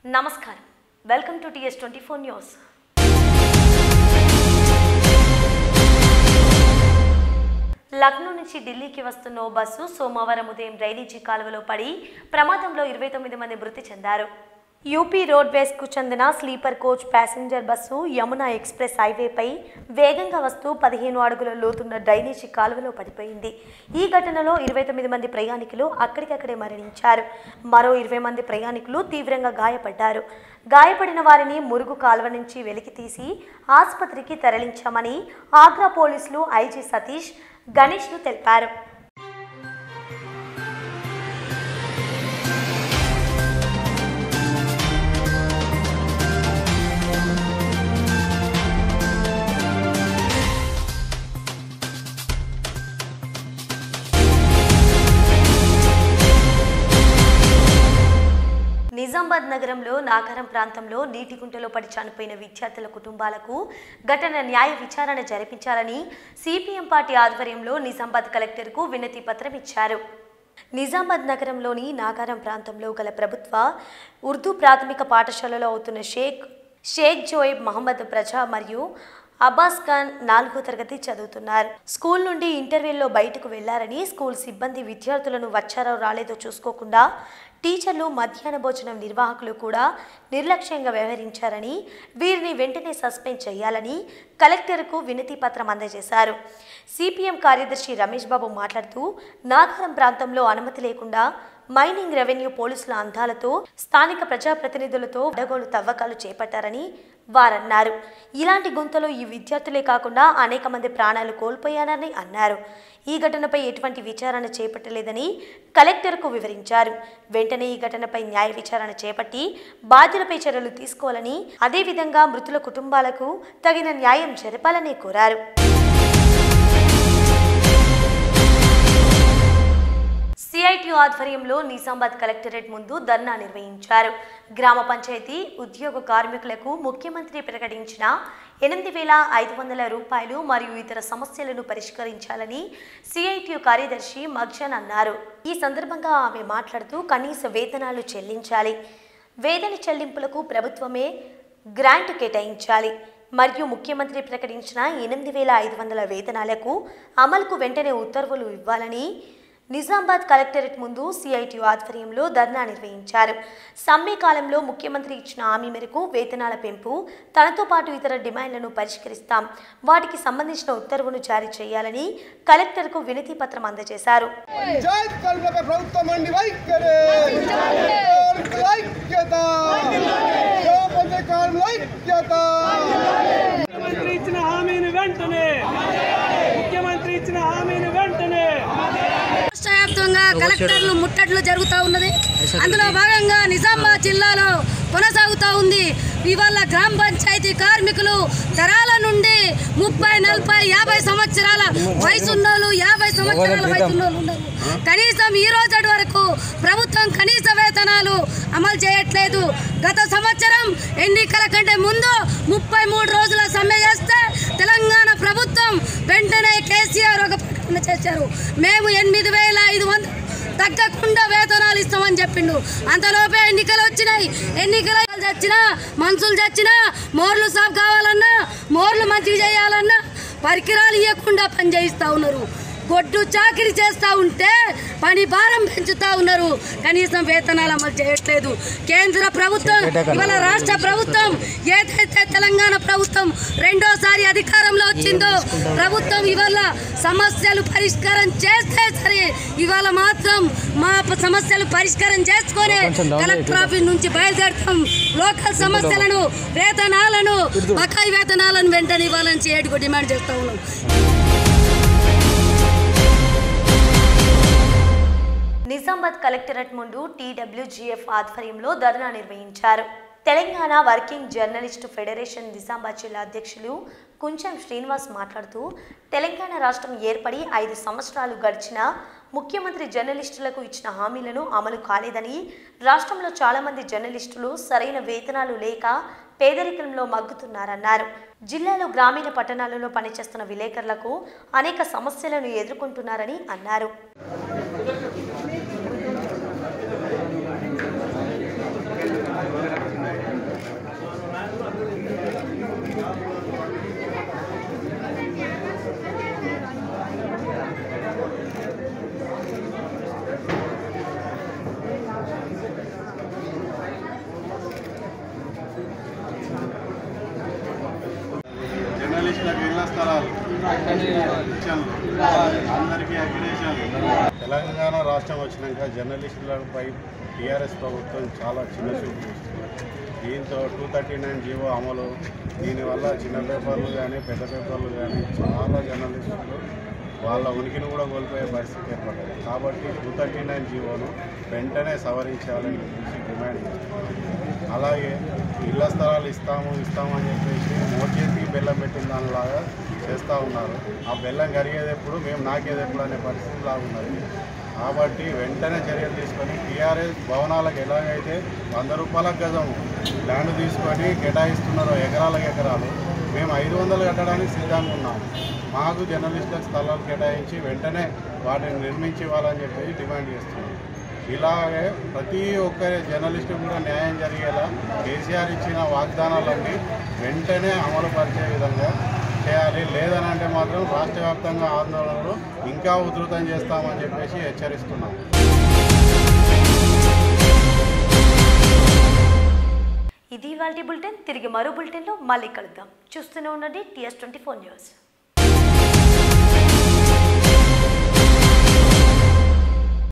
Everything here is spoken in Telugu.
నమస్కారం welcome to TS twenty four news Lucknow నుంచి ఢిల్లీకి వస్తున్న ఓ బస్సు సోమవారం ఉదయం డ్రైనేజీ కాలువలో పడి ప్రమాదంలో ఇరవై తొమ్మిది మంది మృతి చెందారు యూపీ రోడ్వేస్ కు చెందిన sleeper coach passenger bus Yamuna express హైవేపై వేగంగా వస్తూ పదిహేను అడుగుల లోతున్న డ్రైనేజీ కాలువలో పడిపోయింది ఈ ఘటనలో ఇరవై తొమ్మిది మంది ప్రయాణికులు అక్కడికక్కడే మరణించారు మరో ఇరవై మంది ప్రయాణికులు తీవ్రంగా గాయపడ్డారు గాయపడిన వారిని మురుగు కాలువ నుంచి వెలికి తీసి ఆసుపత్రికి తరలించామని ఆగ్రా పోలీసులు ఐజీ సతీష్ గణేష్ను తెలిపారు నిజామాబాద్ నగరంలో నాగరం ప్రాంతంలో నీటి గుంటలో పడి చనిపోయిన విద్యార్థుల కుటుంబాలకు ఘటన న్యాయ విచారణ జరిపించాలని సిపిఎం పార్టీ ఆధ్వర్యంలో నిజామాబాద్ కలెక్టర్కు వినతి పత్రం ఇచ్చారు నిజామాబాద్ నగరంలోని నాగారం ప్రాంతంలో గల ప్రభుత్వ ఉర్దూ ప్రాథమిక పాఠశాలలో అవుతున్న షేక్ షేక్ జోయబ్ మహమ్మద్ ప్రజా మరియు అబ్బాస్ ఖాన్ నాలుగో తరగతి చదువుతున్నారు స్కూల్ నుండి ఇంటర్వ్యూలో బయటకు వెళ్లారని స్కూల్ సిబ్బంది విద్యార్థులను వచ్చారో రాలేదో చూసుకోకుండా టీచర్లు మధ్యాహ్న భోజనం నిర్వాహకులు కూడా నిర్లక్ష్యంగా వ్యవహరించారని వీరిని వెంటనే సస్పెండ్ చేయాలని కలెక్టర్కు వినతి పత్రం అందజేశారు సిపిఎం కార్యదర్శి రమేష్ బాబు మాట్లాడుతూ నాగారం ప్రాంతంలో అనుమతి లేకుండా మైనింగ్ రెవెన్యూ పోలీసుల అందాలతో స్థానిక ప్రజాప్రతినిధులతో అడగోలు తవ్వకాలు చేపట్టారని వారన్నారు ఇలాంటి గుంతలో ఈ విద్యార్థులే కాకుండా అనేక మంది ప్రాణాలు కోల్పోయారని అన్నారు ఈ ఘటనపై ఎటువంటి విచారణ చేపట్టలేదని కలెక్టర్కు వివరించారు వెంటనే ఈ ఘటనపై న్యాయ విచారణ చేపట్టి బాధ్యులపై చర్యలు తీసుకోవాలని అదేవిధంగా మృతుల కుటుంబాలకు తగిన న్యాయం జరపాలని కోరారు సిఐటి ఆధ్వర్యంలో నిజామాబాద్ కలెక్టరేట్ ముందు ధర్నా నిర్వహించారు గ్రామ పంచాయతీ ఉద్యోగ కార్మికులకు ముఖ్యమంత్రి ప్రకటించిన ఎనిమిది వేల ఐదు వందల రూపాయలు మరియు ఇతర సమస్యలను పరిష్కరించాలని సిఐటియు కార్యదర్శి మగ్జన్ అన్నారు ఈ సందర్భంగా ఆమె మాట్లాడుతూ కనీస వేతనాలు చెల్లించాలి వేతన చెల్లింపులకు ప్రభుత్వమే గ్రాంట్ కేటాయించాలి మరియు ముఖ్యమంత్రి ప్రకటించిన ఎనిమిది వేల ఐదు వందల వేతనాలకు అమలుకు వెంటనే ఉత్తర్వులు ఇవ్వాలని నిజామాబాద్ కలెక్టరేట్ ముందు సిఐటియు ఆధ్వర్యంలో ధర్నా నిర్వహించారు సమ్మె కాలంలో ముఖ్యమంత్రి ఇచ్చిన హామీ మేరకు వేతనాల పెంపు తనతో పాటు ఇతర డిమాండ్లను పరిష్కరిస్తాం వాటికి సంబంధించిన ఉత్తర్వును జారీ చేయాలని కలెక్టర్కు వినతి పత్రం అందజేశారు పంచాయత్ కల్పక ప్రభుత్వం అండి వైఖరి కార్మికుల ఐక్యత గ్రామ పంచాయతీ కార్మికుల ఐక్యత ముఖ్యమంత్రి ఇచ్చిన హామీని వెంటనే ముఖ్యమంత్రి ఇచ్చిన హామీని వెంటనే రాష్ట్ర వ్యాప్తంగా కలెక్టర్లు ముట్టట్లు జరుగుతూ ఉన్నది అందులో భాగంగా నిజామాబాద్ జిల్లాలో కొనసాగుతూ ఉంది ఇవాళ గ్రామ పంచాయతీ కార్మికులు తరాల నుండి ముప్పై నలభై యాభై సంవత్సరాల వయసున్నోళ్ళు యాభై సంవత్సరాల వయసున్నోళ్ళు ఉన్నారు కనీసం ఈ రోజు వరకు ప్రభుత్వం కనీస వేతనాలు అమలు చేయట్లేదు గత సంవత్సరం ఎన్నికల కంటే ముందు ముప్పై మూడు రోజుల సమ్మె చేస్తే తెలంగాణ ప్రభుత్వం వెంటనే కేసీఆర్ ఒక ప్రకటన చేశారు మేము ఎనిమిది వేల ఐదు వందలు తగ్గకుండా వేతనాలు ఇస్తామని చెప్పిండు అంతలోపే ఎన్నికలు వచ్చినాయి ఎన్నికలు చచ్చినా మనుషులు చచ్చినా మోర్లు సాఫ్ కావాలన్నా మోర్లు మంచిగా చేయాలన్నా పరికరాలు ఇవ్వకుండా పని చేయిస్తూ ఉన్నారు గొడ్డు చాకిరి చేస్తూ ఉంటే పని భారం పెంచుతూ ఉన్నారు కనీసం వేతనాలు అమలు చేయట్లేదు కేంద్ర ప్రభుత్వం ఇవాళ రాష్ట్ర ప్రభుత్వం ఏదైతే తెలంగాణ ప్రభుత్వం రెండోసారి అధికారంలో వచ్చిందో ప్రభుత్వం ఇవాళ సమస్యలు పరిష్కారం చేస్తే సరే ఇవాళ మాత్రం మా ప- సమస్యలు పరిష్కారం చేసుకొని కలెక్టర్ ఆఫీస్ నుంచి బయలుదేరుతాం లోకల్ సమస్యలను వేతనాలను బకాయి వేతనాలను వెంటనే ఇవ్వాలని చేయడానికి డిమాండ్ చేస్తూ ఉన్నాం నిజామాబాద్ కలెక్టరేట్ ముందు టీడబ్ల్యూజీఎఫ్ ఆధ్వర్యంలో ధర్నా నిర్వహించారు Telangana working journalist federation Nizamabad జిల్లా అధ్యక్షులు కుంచం శ్రీనివాస్ మాట్లాడుతూ తెలంగాణ రాష్ట్రం ఏర్పడి ఐదు సంవత్సరాలు గడిచినా ముఖ్యమంత్రి జర్నలిస్టులకు ఇచ్చిన హామీలను అమలు కాలేదని రాష్ట్రంలో చాలామంది జర్నలిస్టులు సరైన వేతనాలు లేక పేదరికంలో మగ్గుతున్నారన్నారు జిల్లాలో గ్రామీణ పట్టణాలలో పనిచేస్తున్న విలేకరులకు అనేక సమస్యలను ఎదుర్కొంటున్నారని అన్నారు జర్నలిస్టులకు ఇళ్ల స్థలాలు పింఛన్లు, అందరికీ అగ్రేషన్లు తెలంగాణ రాష్ట్రం వచ్చినాక జర్నలిస్టులపై టీఆర్ఎస్ ప్రభుత్వం చాలా చిన్న చూపు చూస్తుంది దీంతో టూ థర్టీ నైన్ జీవో అమలు దీనివల్ల చిన్న పేపర్లు కానీ పెద్ద పేపర్లు కానీ చాలా జర్నలిస్టులు వాళ్ళ ఉనికిని కూడా కోల్పోయే పరిస్థితి ఏర్పడ్డది కాబట్టి టూ థర్టీ నైన్ జీవోను వెంటనే సవరించాలని చెప్పేసి డిమాండ్ చేస్తున్నాం అలాగే ఇళ్ల స్థలాలు ఇస్తాము ఇస్తాము అని చెప్పేసి మోచేతికి బెల్లం పెట్టిన దానిలాగా చేస్తూ ఉన్నారు ఆ బెల్లం కరిగేది ఎప్పుడు మేము నాకేది ఎప్పుడు అనే పరిస్థితి లాగా ఉన్నది కాబట్టి వెంటనే చర్యలు తీసుకొని టీఆర్ఎస్ భవనాలకు ఎలాగైతే వంద రూపాయల గజం ల్యాండ్ తీసుకొని కేటాయిస్తున్నారో ఎకరాలకు ఎకరాలు మేము ఐదు వందలు కట్టడానికి సిద్ధంగా ఉన్నాం మాకు జర్నలిస్టులకు స్థలాలు కేటాయించి వెంటనే వాటిని నిర్మించి ఇవ్వాలని చెప్పేసి డిమాండ్ చేస్తున్నాం ఇలాగే ప్రతి ఒక్క జర్నలిస్టు కూడా న్యాయం జరిగేలా కేసీఆర్ ఇచ్చిన వాగ్దానాలన్నీ వెంటనే అమలు పరిచే విధంగా చేయాలి లేదని అంటే మాత్రం రాష్ట్ర వ్యాప్తంగా ఆందోళనలు ఇంకా ఉధృతం చేస్తామని చెప్పేసి హెచ్చరిస్తున్నాం ఇది ఇవాళ బులెటిన్ తిరిగి మరో బులెటిన్లో మళ్ళీ కలుద్దాం చూస్తూనే ఉండండి టీఎస్ ట్వంటీ ఫోర్ న్యూస్